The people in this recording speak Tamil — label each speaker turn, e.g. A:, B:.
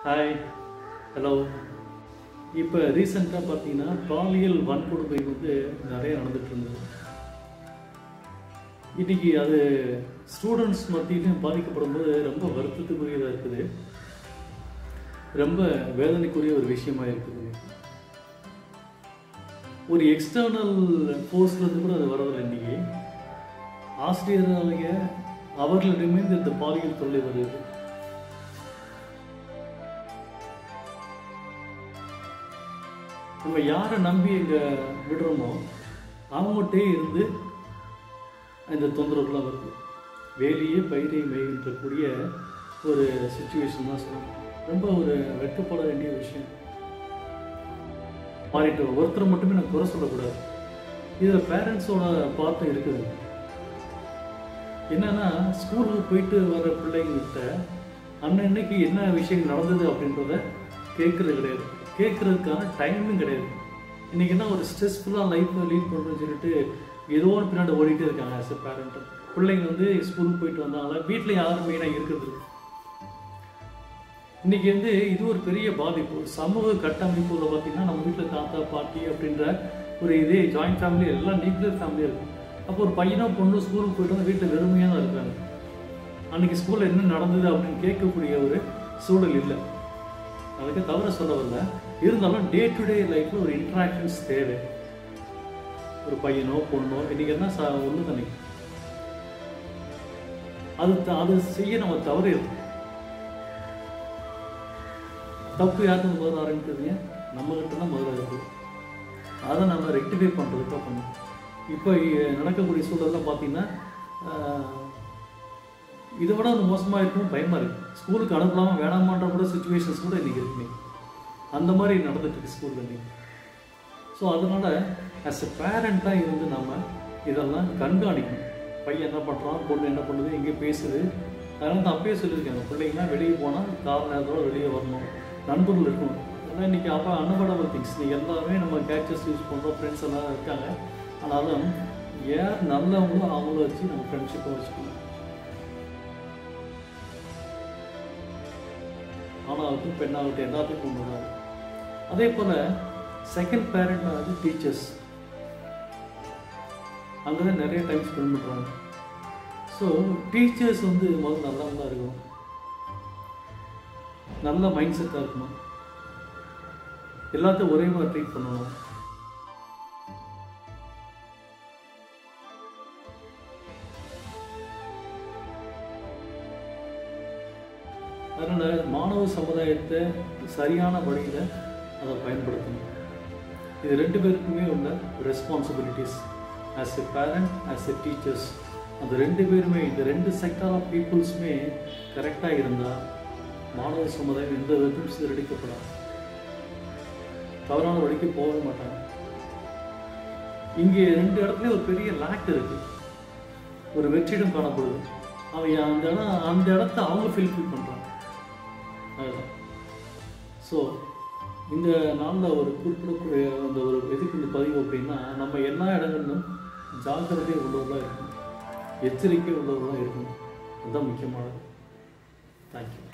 A: ஹாய் ஹலோ இப்போ ரீசெண்டாக பார்த்தீங்கன்னா பாலியல் வன்கொடுமை வந்து நிறைய நடந்துட்டு இருந்தது இன்னைக்கு அது ஸ்டூடெண்ட்ஸ் மத்தியிலும் பாதிக்கப்படும் போது ரொம்ப வருத்தத்துக்குரியதாக இருக்குது ரொம்ப வேதனைக்குரிய ஒரு விஷயமா இருக்குது ஒரு எக்ஸ்டர்னல் ஃபோர்ஸ்லேருந்து கூட அது வரதில்லை இன்னைக்கு ஆசிரியராக அவர்களிடமிருந்து இந்த பாலியல் தொல்லை வருது நம்ம யாரை நம்பி இங்கே விடுறோமோ அவங்ககிட்டே இருந்து இந்த தொந்தரவுலாம் வருது வேலியே பயிரை மேய்கின்றக்கூடிய ஒரு சுச்சுவேஷன் தான் சொல்லணும் ரொம்ப ஒரு வெட்கப்பட வேண்டிய விஷயம் மாறிட்டு ஒருத்தர் மட்டுமே நான் குறை சொல்லக்கூடாது இதில் பேரண்ட்ஸோட பார்ட்டும் இருக்குது என்னன்னா ஸ்கூலுக்கு போயிட்டு வர பிள்ளைங்கள்கிட்ட அன்னன்னைக்கு என்ன விஷயம் நடந்தது அப்படின்றத கேட்கறது கிடையாது கேட்கறதுக்கான டைமும் கிடையாது இன்னைக்கு என்ன ஒரு ஸ்ட்ரெஸ்ஃபுல்லாக லைஃப்பை லீட் பண்ணுறோம்னு சொல்லிட்டு ஏதோ ஒரு பின்னாடி ஓடிட்டே இருக்காங்க ஆஸ் எ பேரண்ட் பிள்ளைங்க வந்து ஸ்கூலுக்கு போயிட்டு வந்தாங்களா வீட்டில் யாரும் மெயினாக இருக்கிறது இல்லை. இன்னைக்கு வந்து இது ஒரு பெரிய பாதிப்பு ஒரு சமூக கட்டமைப்புல பார்த்தீங்கன்னா நம்ம வீட்டில் தாத்தா பாட்டி அப்படின்ற ஒரு இதே ஜாயிண்ட் ஃபேமிலி எல்லாம் நியூக்ளியர் ஃபேமிலியாக இருக்கும் அப்போ ஒரு பையனோ பொண்ணு ஸ்கூலுக்கு போயிட்டு வந்து வீட்டில் வெறுமையாக தான் இருக்காங்க அன்னைக்கு ஸ்கூலில் என்ன நடந்தது அப்படின்னு கேட்கக்கூடிய ஒரு சூழல் இல்லை அதுக்கு தவிர சொல்ல வரல இருந்தாலும் டே டு டே லைஃப்பில் ஒரு இன்ட்ராக்ஷன்ஸ் தேவை ஒரு பையனோ பொண்ணோ இன்னைக்கு என்ன சா ஒன்று தானே அது த- அது செய்ய நம்ம தவறு இருக்கு தப்பு யாருக்கு முதல்ல ஆரம்பிக்கிறதுங்க நம்ம கிட்ட தான் முதல்ல இருக்குது அதை நம்ம ரெக்டிஃபை பண்ணுறதுக்காக பண்ணும் இப்போ இ- நடக்கக்கூடிய சூழல்லாம் பார்த்தீங்கன்னா ஆஹ், இதை விட அது மோசமாக இருக்கும் பயமாக இருக்குது ஸ்கூலுக்கு அனுப்பலாமா வேணாமான்ற கூட சுச்சுவேஷன்ஸ் கூட இன்றைக்கி இருக்குங்க அந்த மாதிரி நடந்துட்டு இருக்கு ஸ்கூலில் இன்னைக்கு ஸோ அதனால் ஆஸ் எ பேரண்ட்டாக இருந்து நம்ம இதெல்லாம் கண்காணிக்கணும் பையன் என்ன பண்ணுறான் பொண்ணு என்ன பண்ணுது எங்கே பேசுது அதனால தான் அப்பயே சொல்லியிருக்காங்க பிள்ளைங்களாம் வெளியே போனால் கால நேரத்தோட வெளியே வரணும் நண்பர்கள் இருக்கணும் ஏன்னா இன்றைக்கி அப்போ அன்அவாய்டபிள் திங்ஸ் இன்றைக்கி எல்லாமே நம்ம கேட்சஸ் யூஸ் பண்ணுறோம் ஃப்ரெண்ட்ஸ் எல்லாம் இருக்காங்க ஆனாலும் யார் நல்லவங்களோ அவங்கள வச்சு நம்ம ஃப்ரெண்ட்ஷிப்பை வச்சுக்கணும் ஆணாகட்டும் பெண்ணாகட்டும் எல்லாத்துக்கும் ஒன்று தான் அதே போல் செகண்ட் பேரண்ட் வந்து டீச்சர்ஸ் அங்கே தான் நிறைய டைம் ஸ்பெண்ட் பண்ணுறாங்க ஸோ டீச்சர்ஸ் வந்து முதல்ல நல்லவங்களா இருக்கணும் நல்ல மைண்ட் செட்டாக இருக்கணும் எல்லாத்தையும் ஒரே மாதிரி ட்ரீட் பண்ணணும் அதனால் மாணவ சமுதாயத்தை சரியான வழியில் அதை பயன்படுத்தணும் இது ரெண்டு பேருக்குமே உள்ள responsibilities as a parent as a teachers அந்த ரெண்டு பேருமே இந்த ரெண்டு செக்டார் ஆஃப் பீப்புள்ஸுமே கரெக்டாக இருந்தால் மாணவ சமுதாயம் எந்த விதத்திலும் சிதறடிக்கப்படாது தவறான வழிக்கு போகவே மாட்டாங்க இங்கே ரெண்டு இடத்துலையும் ஒரு பெரிய லேக் இருக்கு ஒரு வெற்றிடம் காணப்படுது அவன் அந்த இடம் அந்த இடத்த அவங்க ஃபில்ஃபில் பண்ணுறாங்க அதுதான் ஸோ இந்த நாளில் ஒரு குறிப்பிடக்கூடிய அந்த ஒரு எதுக்கு இந்த பதிவு அப்படின்னா நம்ம எல்லா இடங்களிலும் ஜாக்கிரதை உள்ளவர்களாக இருக்கணும் எச்சரிக்கை உள்ளவர்களாக இருக்கணும் அதுதான் முக்கியமானது தேங்க்யூ